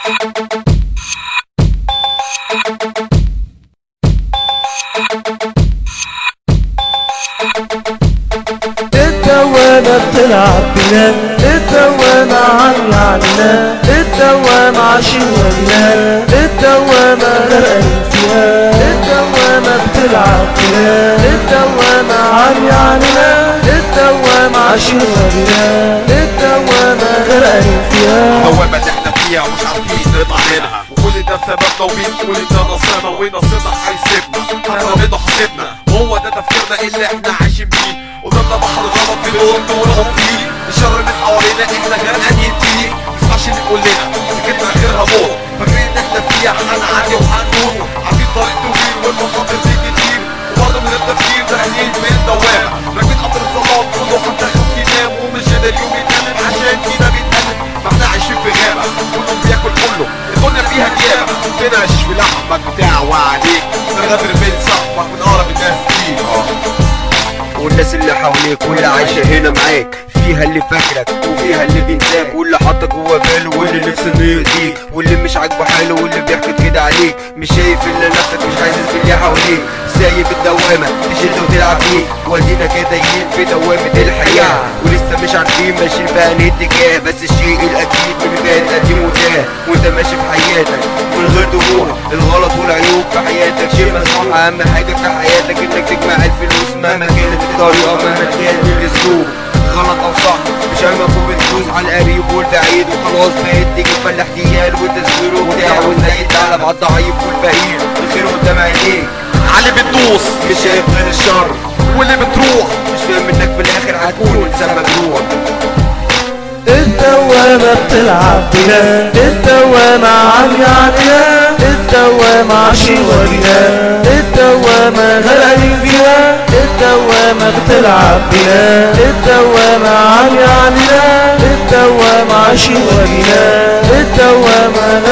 الدوامة بتلعب بنا الدوامة عالية علينا الدوامة عايشين ويانا الدوامة غرقانين فيها الدوامة بتلعب بنا الدوامة عالية علينا الدوامة عايشين ويانا الدوامة غرقانين فيها الدوامة اللي احنا فيها ومش عارفين نطلع منها وكل ده بسببنا وبنقول ان ده نصيبنا ونصيبنا هيسيبنا حتى ربنا حاسبنا وهو ده تفكيرنا اللي احنا عايشين بيه قدامنا بحر غلط بنقول ونقوم فيه الشر اللي حوالينا احنا غرقانين فيه مينفعش نقول لنا سكتنا اخرها موت فاكرين ان احنا فيها هنعدي وهنموت عارفين طريق طويل والمخاطر دي كتير وبرضه من التفكير داخلين في الدوامة راكبين قطر الظلام كله حتى يخاف ينام ومش قادر اليوم يتقلب عشان فينا بيتقلب فاحنا عايشين في غابة كله بياكل كله الدنيا فيها جيابة تنعش في لحمك بتاع وعليك نغدر بين صاحبك من اقرب الناس ليك والناس اللي حواليك واللي عايشة هنا معاك فيها اللي فاكرك وفيها اللي بينساك واللي حاطك جوا باله واللي نفسه انه يأذيك واللي مش عاجبه حاله واللي بيحقد كده عليك مش شايف الا نفسك مش عايز اللي حواليك سايب الدوامة تشد وتلعب فيك ودينا كده تايهين في دوامة الحياة ولسه مش عارفين ماشيين في انهي اتجاه بس الشيء الاكيد من بداية قديم وتاه وانت ماشي في حياتك من غير دموع الغلط والعيوب في حياتك شيء مسموح اهم حاجة في حياتك انك تجمع الفلوس مهما كانت الطريقة مهما كان الاسلوب غلط او صح مش همك وبتفوز على القريب والبعيد وخلاص بقيت تجيب فلاح ديال وتسوير وبتاع وزي الثعلب على الضعيف والفقير الخير قدام عينيك علي بتدوس مش شايف غير الشر واللي بتروح مش فاهم انك في الاخر هتكون انسان مجروح الدوامة بتلعب بنا الدوامة عالية علينا الدوامة عايشين ويانا الدوامة غرقانين فيها الدوامة بتلعب بنا الدوامة عالية علينا الدوامة عايشين ويانا الدوامة